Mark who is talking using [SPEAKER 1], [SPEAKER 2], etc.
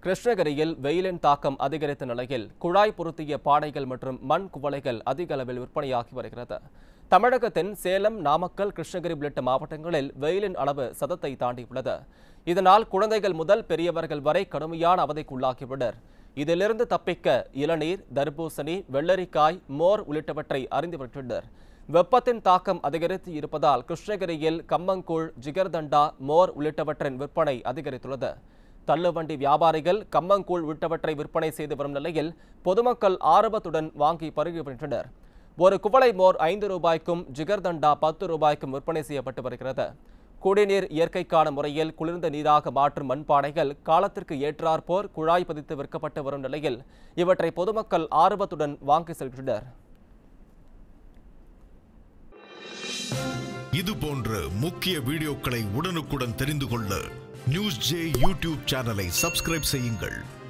[SPEAKER 1] கிருஷ்ணகிரியில் வெயிலின் தாக்கம் அதிகரித்த நிலையில் குழாய் பொருத்திய பானைகள் மற்றும் மண் குவளைகள் அதிக அளவில் விற்பனையாகி வருகிறது தமிழகத்தின் சேலம் நாமக்கல் கிருஷ்ணகிரி உள்ளிட்ட மாவட்டங்களில் வெயிலின் அளவு சதத்தை தாண்டியுள்ளது இதனால் குழந்தைகள் முதல் பெரியவர்கள் வரை கடுமையான அவதிக்குள்ளாகியுள்ளனர் இதிலிருந்து தப்பிக்க இளநீர் தர்பூசணி வெள்ளரிக்காய் மோர் உள்ளிட்டவற்றை அறிந்து வருகின்றனர் வெப்பத்தின் தாக்கம் அதிகரித்து இருப்பதால் கிருஷ்ணகிரியில் கம்மங்கூழ் ஜிகர்தண்டா மோர் உள்ளிட்டவற்றின் விற்பனை அதிகரித்துள்ளது தள்ளுவண்டி வியாபாரிகள் கம்மங்கூழ் உள்ளிட்டவற்றை விற்பனை செய்து வரும் நிலையில் பொதுமக்கள் ஆர்வத்துடன் வாங்கி பருகி வருகின்றனர் ஒரு குவளை மோர் ஐந்து ரூபாய்க்கும் ஜிகர்தண்டா பத்து ரூபாய்க்கும் விற்பனை செய்யப்பட்டு வருகிறது குடிநீர் இயற்கைக்கான முறையில் குளிர்ந்த நீராக மாற்றும் மண்பானைகள் காலத்திற்கு ஏற்றாற்போர் குழாய் பதித்து விற்கப்பட்டு வரும் நிலையில் இவற்றை பொதுமக்கள் ஆர்வத்துடன் வாங்கி செல்கின்றனர்
[SPEAKER 2] இது போன்ற முக்கிய வீடியோக்களை உடனுக்குடன் தெரிந்து கொள்ள நியூஸ் ஜே யூடியூப் சேனலை சப்ஸ்கிரைப் செய்யுங்கள்